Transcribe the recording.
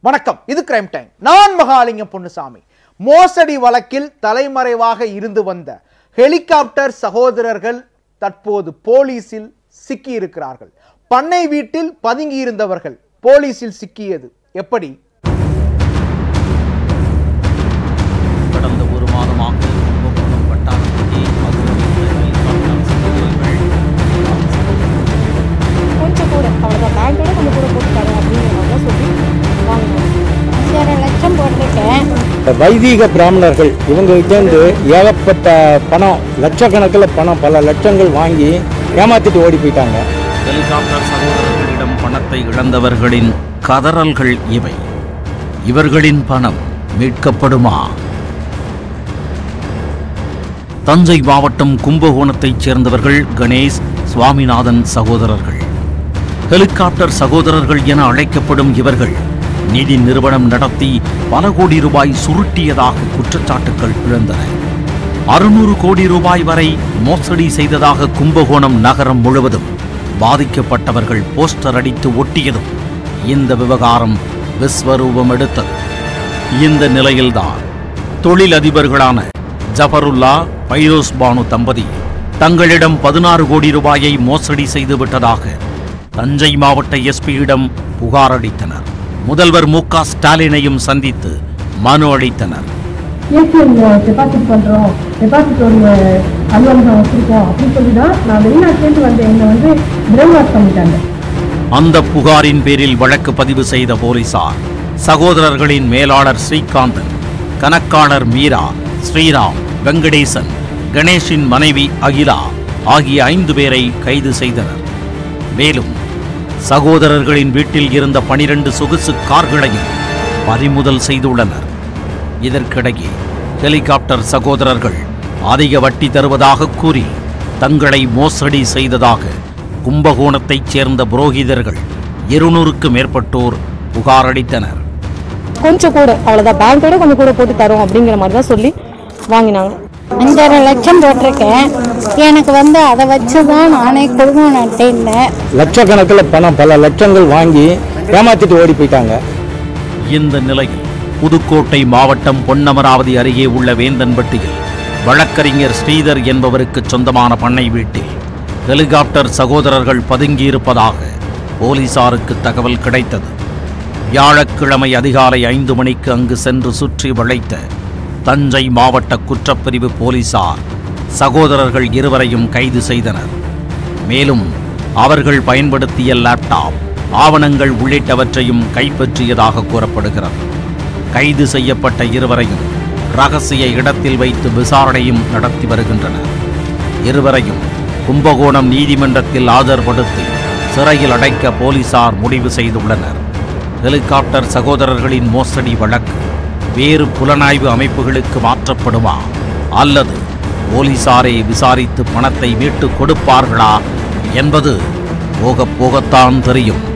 வணக்கம் இது crime time நான் மகாலிங்கம் பொன்னுசாமி மோசடி வழக்கில் தலைமறைவாக இருந்து வந்த ஹெலிகாப்டர் சகோதரர்கள் தற்போது போலீசில் சிக்கியிருக்கிறார்கள் பண்ணை வீட்டில் பதுங்கி இருந்தவர்கள் போலீசில் சிக்கியது எப்படி கடந்த ஒரு மாதமாக கும்பகோணம் வட்டாரத்திலே மதுரையில் ஹெலிகாப்டர் சகோதரர்கள் கொஞ்சம் கூட அவ்வளோதான் பேங்கோட கொஞ்சம் கூட போட்டு தரேன் அப்படிங்கிற மாதிரி தான் சொல்லி வாங்கினோம் அஞ்சாறு லட்சம் போட்டிருக்கேன் வைதீக பிராமணர்கள் இவங்க கிட்டேருந்து ஏகப்பட்ட பணம் லட்சக்கணக்கில் பணம் பல லட்சங்கள் வாங்கி ஏமாத்திட்டு ஓடி போயிட்டாங்க ஹெலிகாப்டர் சகோதரர்களிடம் பணத்தை இழந்தவர்களின் கதறல்கள் இவை இவர்களின் பணம் மீட்கப்படுமா தஞ்சை மாவட்டம் கும்பகோணத்தைச் சேர்ந்தவர்கள் கணேஷ் சுவாமிநாதன் சகோதரர்கள் ஹெலிகாப்டர் சகோதரர்கள் என அழைக்கப்படும் இவர்கள் நிதி நிறுவனம் நடத்தி பல கோடி ரூபாய் சுருட்டியதாக குற்றச்சாட்டுகள் எழுந்தன அறுநூறு கோடி ரூபாய் வரை மோசடி செய்ததாக கும்பகோணம் நகரம் முழுவதும் பாதிக்கப்பட்டவர்கள் போஸ்டர் அடித்து ஒட்டியதும் இந்த விவகாரம் விஸ்வரூபம் எடுத்தது இந்த நிலையில்தான் தொழிலதிபர்களான ஜபருல்லா பைரோஸ் பானு தம்பதி தங்களிடம் பதினாறு கோடி ரூபாயை மோசடி செய்துவிட்டதாக தஞ்சை மாவட்ட எஸ்பியிடம் புகார் அளித்தனர் முதல்வர் மு க ஸ்டாலினையும் சந்தித்து மனு அளித்தனர் ஏடிஎம் டெபாசிட் பண்ணுறோம் டெபாசிட் ஒரு அலுவலகம் வச்சுருக்கோம் அப்படின்னு சொல்லி தான் நான் வெளிநாட்டிலேருந்து வந்த என்னை வந்து பிரெயின் வாஷ் பண்ணிட்டாங்க அந்த புகாரின் பேரில் வழக்கு பதிவு செய்த போலீசார் சகோதரர்களின் மேலாளர் ஸ்ரீகாந்தன் கணக்காளர் மீரா ஸ்ரீராம் வெங்கடேசன் கணேஷின் மனைவி அகிலா ஆகிய ஐந்து பேரை கைது செய்தனர் மேலும் சகோதரர்களின் வீட்டில் இருந்த பனிரெண்டு சொகுசு கார்களையும் பறிமுதல் செய்துள்ளனர் இதற்கிடையே ஹெலிகாப்டர் சகோதரர்கள் அதிக வட்டி தருவதாக கூறி தங்களை மோசடி செய்ததாக கும்பகோணத்தைச் சேர்ந்த புரோகிதர்கள் இருநூறுக்கு மேற்பட்டோர் புகார் அளித்தனர் கொஞ்சம் கூட அவ்வளோதான் பேங்கோட கொஞ்சம் கூட போட்டு தரோம் அப்படிங்கிற மாதிரி தான் சொல்லி வாங்கினாங்க அஞ்சரை லட்சம் போட்டிருக்கேன் எனக்கு வந்து அதை வச்சு தான் நானே குடும்பம் நடத்தியிருந்தேன் லட்சக்கணக்கில் பணம் பல லட்சங்கள் வாங்கி ஏமாத்திட்டு ஓடி போயிட்டாங்க இந்த நிலையில் புதுக்கோட்டை மாவட்டம் பொன்னமராவதி அருகே உள்ள வேந்தன்பட்டியில் வழக்கறிஞர் ஸ்ரீதர் என்பவருக்கு சொந்தமான பண்ணை வீட்டில் ஹெலிகாப்டர் சகோதரர்கள் பதுங்கியிருப்பதாக போலீசாருக்கு தகவல் கிடைத்தது வியாழக்கிழமை அதிகாலை ஐந்து மணிக்கு அங்கு சென்று சுற்றி வளைத்த தஞ்சை மாவட்ட குற்றப்பிரிவு போலீசார் சகோதரர்கள் இருவரையும் கைது செய்தனர் மேலும் அவர்கள் பயன்படுத்திய லேப்டாப் ஆவணங்கள் உள்ளிட்டவற்றையும் கைப்பற்றியதாக கூறப்படுகிறது கைது செய்யப்பட்ட இருவரையும் ரகசிய இடத்தில் வைத்து விசாரணையும் நடத்தி வருகின்றனர் இருவரையும் கும்பகோணம் நீதிமன்றத்தில் ஆஜர்படுத்தி சிறையில் அடைக்க போலீசார் முடிவு செய்துள்ளனர் ஹெலிகாப்டர் சகோதரர்களின் மோசடி வழக்கு வேறு புலனாய்வு அமைப்புகளுக்கு மாற்றப்படுமா அல்லது போலீசாரே விசாரித்து பணத்தை மீட்டுக் கொடுப்பார்களா என்பது போகப் போகத்தான் தெரியும்